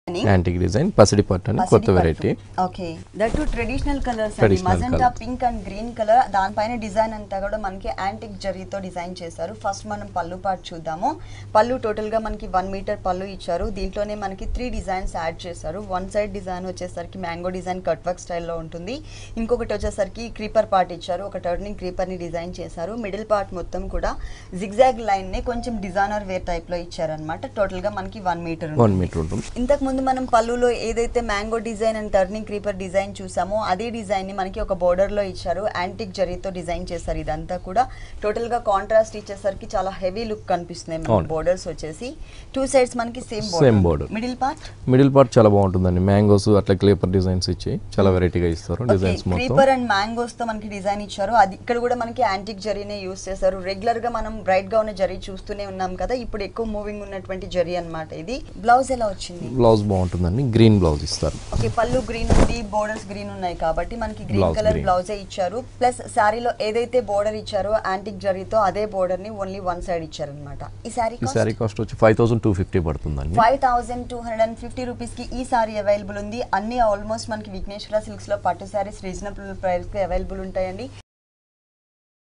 Antique design పసిడి పట్టు అని కొత్త variety okay that too traditional colours అండి Traditional magenta colour. Pink and green colour దానిపైన డిజైన్ అంతా కూడా మనకి యాంటిక్ జరీతో డిజైన్ చేశారు ఫస్ట్ మనం పళ్ళు పార్ట్ చూద్దాము పళ్ళు టోటల్ గా మనకి వన్ మీటర్ పళ్ళు ఇచ్చారు దీంట్లోనే మనకి త్రీ డిజైన్స్ యాడ్ చేశారు వన్ సైడ్ డిజైన్ వచ్చేసరికి మ్యాంగో డిజైన్ కట్ వర్క్ స్టైల్లో ఉంటుంది ఇంకొకటి వచ్చేసరికి క్రీపర్ పార్ట్ ఇచ్చారు ఒక టర్నింగ్ క్రీపర్ ని డిజైన్ చేశారు మిడిల్ పార్ట్ మొత్తం కూడా జిగ్జాగ్ లైన్ ని కొంచెం డిజైనర్ వేర్ టైప్ లో ఇచ్చారనమాట టోటల్ గా మనకి వన్ మీటర్ వన్ మీటర్ ఉంటుంది ఇంతకు ముందు మనం పళ్ళులో ఏదైతే mango design and turning creeper design చూసామో అదే డిజైన్ ని మనకి ఒక బోర్డర్ లో ఇచ్చారు యాంటిక్ జరీతో డిజైన్ చేశారు ఇదంతా కూడా టోటల్ గా కాంట్రాస్ట్ ఇచ్చేసరికి చాలా హెవీ లుక్ కనిపిస్తున్నాయి మనకి అవును. బోర్డర్స్ వచ్చేసి టూ సైడ్స్ మనకి same Same border. Middle part middle part చాలా బాగుంటుందండి మ్యాంగోస్ అట్లా క్లేపర్ డిజైన్స్ ఇచ్చి చాలా వెరైటీగా ఇస్తారు డిజైన్స్ మొత్తం క్రీపర్ అండ్ మ్యాంగోస్ తో మనకి డిజైన్ ఇచ్చారు అది ఇక్కడ కూడా మనకి యాంటిక్ జరీనే యూస్ చేశారు రెగ్యులర్ గా మనం బ్రైట్ గా ఉన్న జరీ చూస్తూనే ఉన్నాం కదా ఇప్పుడు ఎక్కువ మూవింగ్ ఉన్నటువంటి జరీ అన్నమాట ఇది బ్లౌజ్ ఎలా వచ్చింది బ్లౌజ్ బాగుంటుందండి గ్రీన్ బ్లౌజ్ ఇస్తారు ఓకే పళ్ళు గ్రీన్ ఉంది బోర్డర్స్ గ్రీన్ ఉన్నాయి కాబట్టి మనకి గ్రీన్ Blouse కలర్ green. బ్లౌజే ఇచ్చారు ప్లస్ శారీలో ఏదైతే బోర్డర్ ఇచ్చారో యాంటిక్ జరీతో అదే బోర్డర్ ని ఓన్లీ వన్ సైడ్ ఇచ్చారనమాట ఈ శారీ ఈ శారీ కాస్ట్ వచ్చి ఫైవ్ థౌసండ్ టూ ఫిఫ్టీ పడుతుందండి five thousand two hundred and fifty rupees కి ఈ సారీ అవైలబుల్ ఉంది అన్ని ఆల్మోస్ట్ మనకి విఘ్నేశ్వర సిల్క్స్ లో పట్టు శారీస్ రీజనబుల్ ప్రైస్ కి అవైలబుల్ ఉంటాయండి